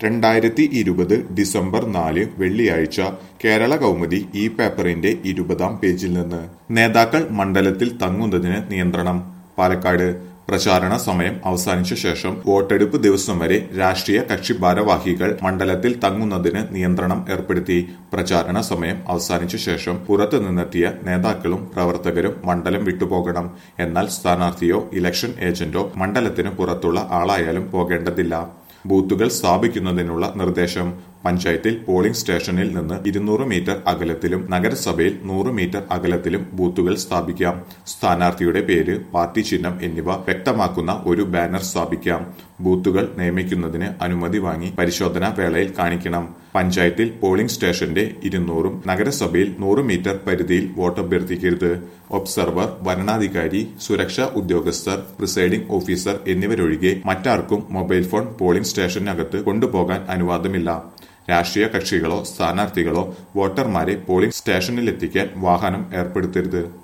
രണ്ടായിരത്തി ഇരുപത് ഡിസംബർ നാല് വെള്ളിയാഴ്ച കേരള കൗമുദി ഈ പേപ്പറിന്റെ ഇരുപതാം പേജിൽ നിന്ന് നേതാക്കൾ മണ്ഡലത്തിൽ തങ്ങുന്നതിന് നിയന്ത്രണം പാലക്കാട് പ്രചാരണ സമയം അവസാനിച്ച ശേഷം വോട്ടെടുപ്പ് ദിവസം വരെ രാഷ്ട്രീയ കക്ഷി ഭാരവാഹികൾ മണ്ഡലത്തിൽ തങ്ങുന്നതിന് നിയന്ത്രണം ഏർപ്പെടുത്തി പ്രചാരണ സമയം അവസാനിച്ച ശേഷം പുറത്തു നിന്നെത്തിയ നേതാക്കളും പ്രവർത്തകരും മണ്ഡലം വിട്ടുപോകണം എന്നാൽ സ്ഥാനാർത്ഥിയോ ഇലക്ഷൻ ഏജന്റോ മണ്ഡലത്തിന് പുറത്തുള്ള ആളായാലും പോകേണ്ടതില്ല ബൂത്തുകൾ സ്ഥാപിക്കുന്നതിനുള്ള നിർദ്ദേശം പഞ്ചായത്തിൽ പോളിംഗ് സ്റ്റേഷനിൽ നിന്ന് ഇരുന്നൂറ് മീറ്റർ അകലത്തിലും നഗരസഭയിൽ നൂറ് മീറ്റർ അകലത്തിലും ബൂത്തുകൾ സ്ഥാപിക്കാം സ്ഥാനാർത്ഥിയുടെ പേര് പാർട്ടി ചിഹ്നം എന്നിവ വ്യക്തമാക്കുന്ന ഒരു ബാനർ സ്ഥാപിക്കാം ബൂത്തുകൾ നിയമിക്കുന്നതിന് അനുമതി വാങ്ങി പരിശോധനാ വേളയിൽ കാണിക്കണം പഞ്ചായത്തിൽ പോളിംഗ് സ്റ്റേഷന്റെ ഇരുന്നൂറും നഗരസഭയിൽ നൂറ് മീറ്റർ പരിധിയിൽ വോട്ടഭ്യർത്ഥിക്കരുത് ഒബ്സർവർ വരണാധികാരി സുരക്ഷാ ഉദ്യോഗസ്ഥർ പ്രിസൈഡിംഗ് ഓഫീസർ എന്നിവരൊഴികെ മറ്റാർക്കും മൊബൈൽ ഫോൺ പോളിംഗ് സ്റ്റേഷനകത്ത് കൊണ്ടുപോകാൻ അനുവാദമില്ല രാഷ്ട്രീയ കക്ഷികളോ സ്ഥാനാർത്ഥികളോ വോട്ടർമാരെ പോളിംഗ് സ്റ്റേഷനിലെത്തിക്കാൻ വാഹനം ഏർപ്പെടുത്തരുത്